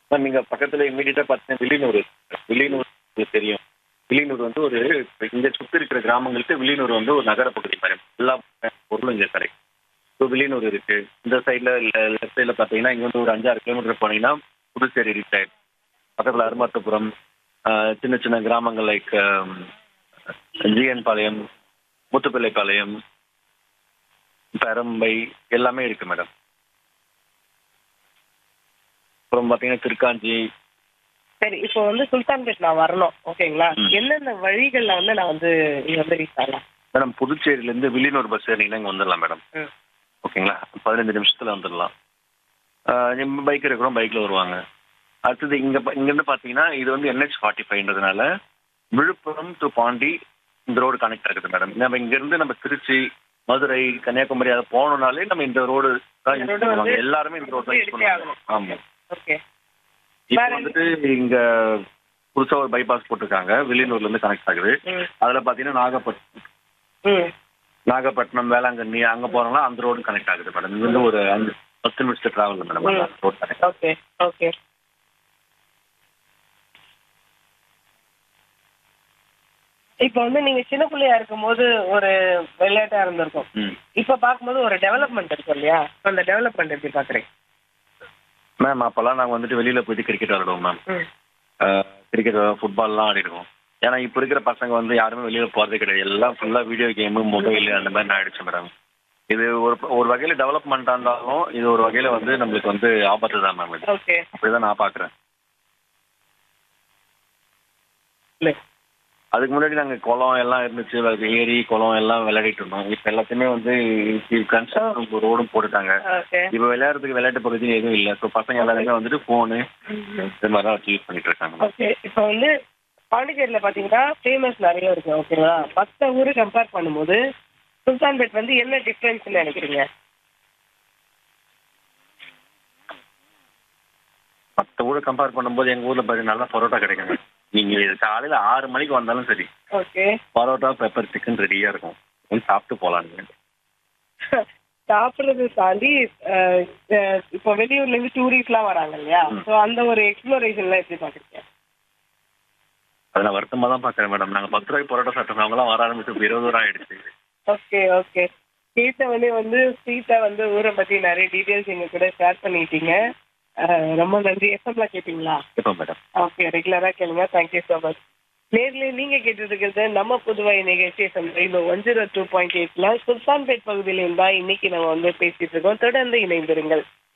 Ma'am நீங்க பக்கத்துல இமீடியட்டா பார்த்தீங்கன்னா வில்லியனூர் இருக்கு. வில்லியனூர் உங்களுக்கு தெரியும் வில்லியனூர் வந்து ஒரு இங்க சுத்தி இருக்கிற கிராமங்களுக்கு வில்லியனூர் வந்து ஒரு நகர பகுதி மாதிரி எல்லா பொருளும் இங்க கிடைக்கும் ஸோ வில்லியனூர் இருக்கு இந்த சைட்ல லெஃப்ட் சைட்ல பார்த்தீங்கன்னா இங்க வந்து ஒரு அஞ்சாறு கிலோமீட்டர் போனீங்கன்னா புதுச்சேரி ரீச் ஆயிடும் பக்கத்துல அருமாத்தபுரம் ஆஹ், சின்ன சின்ன கிராமங்கள் லைக் ஜிஎன் பாளையம் முத்துப்பிள்ளைப்பாளையம் பெரம்பை எல்லாமே இருக்கு மேடம் அப்புறம் பார்த்தீங்கன்னா திருக்காஞ்சி சரி இப்போ வந்து சுல்தான்பேட் நான் வரணும் ஓகேங்களா ம். எந்தெந்த வழிகள்ல வந்து நான் வந்து இங்க வந்து ரீச் ஆகலாம் மேடம் புதுச்சேரியிலேருந்து வில்லியனூர் பஸ் ஏறினீங்கன்னா இங்கே வந்துடலாம் மேடம் ம். ஓகேங்களா பதினஞ்சு நிமிஷத்தில் வந்துடலாம் பைக் இருக்கிறோம் பைக்கில் வருவாங்க அடுத்தது இங்கே இங்கேருந்து பார்த்தீங்கன்னா இது வந்து என்ஹெச் ஃபார்ட்டி ஃபைவ்ன்றதுனால விழுப்புரம் டு பாண்டி இந்த ரோடு கனெக்ட் ஆகுது மேடம் நம்ம இங்கேருந்து நம்ம திருச்சி மதுரை கன்னியாகுமரி அதை போகணுன்னாலே நம்ம இந்த ரோடு தான் இந்த யூஸ் road பண்ணுவாங்க வந்து எல்லாருமே இந்த ரோடு தான் யூஸ் எடுத்தே பண்ணுவாங்க ஆகணும். ஆமாம் ஓகே இப்போ வேற வந்துட்டு இங்க புதுசா ஒரு பைபாஸ் போட்டிருக்காங்க வில்லியனூர்ல இருந்து கனெக்ட் ஆகுது ம் அதுல பாத்தீங்கன்னா நாகப்பட்டினம் ம் நாகப்பட்டினம் வேளாங்கண்ணி அங்க போறோம்னா அந்த ரோடு கனெக்ட் ஆகுது மேடம் இது வந்து ஒரு அஞ்சு பத்து நிமிஷத்து டிராவல் மேடம் ம். ரோட் கனெக்ட் ஓகே ஓகே இப்போ வந்து நீங்க சின்ன பிள்ளையா இருக்கும்போது ஒரு விளையாட்டா இருந்திருக்கும் ம் இப்ப பார்க்கும்போது ஒரு டெவலப்மெண்ட் இருக்கும் இல்லையா இப்ப அந்த டெவலப்மெண்ட் எப்படி பாக்குறீங்க மேம் அப்பெல்லாம் நாங்க வந்துட்டு வெளியில போயிட்டு கிரிக்கெட் விளாடுவோம் மேம் ம் கிரிக்கெட் ஃபுட்பால்லாம் ஆடிடுவோம் ஏன்னா இப்போ இருக்கிற பசங்க வந்து யாருமே வெளியில போறதே கிடையாது எல்லாம் ஃபுல்லா வீடியோ கேமு மொபைல் அந்த மாதிரி ஆயிடுச்சு மேடம் இது ஒரு ஒரு வகையில டெவலப்மெண்டா இருந்தாலும் இது ஒரு வகையில வந்து நம்மளுக்கு வந்து ஆபத்து தான் மேம் இது ஓகே அப்படிதான் நான் பாக்குறேன் இல்லை அதுக்கு முன்னாடி நாங்க குளம் எல்லாம் இருந்துச்சு அது ஏரி குளம் எல்லாம் விளையாடிட்டு இருந்தோம் இப்ப எல்லாத்தையுமே வந்து கன்ஸ்ட்ரக்ஷன் ரோடும் போட்டுட்டாங்க ஓகே இப்ப விளையாடுறதுக்கு விளையாட்டு பகுதி எதுவும் இல்ல இப்போ பசங்க எல்லாருமே வந்துட்டு போனு இந்த மாதிரி தான் வச்சு யூஸ் பண்ணிட்டு இருக்காங்க ஓகே இப்போ வந்து பாண்டிச்சேரியில் பார்த்தீங்கன்னா ஃபேமஸ் நிறைய இருக்கு ஓகேங்களா மற்ற ஊரை கம்பேர் பண்ணும்போது சுல்தான்பேட் வந்து என்ன டிஃப்ரென்ஸ்னு நினைக்கிறீங்க மற்ற ஊரை கம்பேர் பண்ணும்போது எங்க ஊர்ல பாத்தீங்கன்னா நல்லா பரோட்டா கிடைக்குங்க நீங்க காலையில ஆறு மணிக்கு வந்தாலும் சரி ஓகே பரோட்டா பெப்பர் சிக்கன் ரெடியா இருக்கும் வந்து சாப்பிட்டு போலாம் நீங்க சாப்பிட்றது தாண்டி அஹ், அஹ், இப்போ வெளியூர்ல இருந்து டூரிஸ்ட்லாம் வராங்க இல்லையா ம். ஸோ அந்த ஒரு எக்ஸ்ப்ளோரேஷன்லாம் எப்படி பார்க்குறீங்க அதை நான் வருத்தமா தான் பாக்குறேன் மேடம் நாங்க பத்து ரூபாய்க்கு பரோட்டா சாப்பிட்டோம் அவங்க எல்லாம் வர ஆரம்பிச்சு இப்ப இருபது ரூபா ஆயிடுச்சு ஓகே ஓகே கேட்ட வந்து வந்து ஸ்வீட்டா வந்து ஊரை பத்தி நிறைய டீட்டெயில்ஸ் எங்க கூட ஷேர் பண்ணிட்டீங்க அஹ், ரொம்ப நன்றி எஃப்எம்ல கேட்டீங்களா இப்போ மேடம் ஓகே ரெகுலரா கேளுங்க தேங்க்யூ ஸோ மச் நேர்ல நீங்க கேட்டுட்டு இருக்கிறது நம்ம புதுவை நிகழ்ச்சி FM rainbow one zero two point எயிட்ல சுல்தான்பேட் பகுதியில இருந்தா இன்னைக்கு நம்ம வந்து பேசிட்டு இருக்கோம் தொடர்ந்து இணைந்திருங்கள்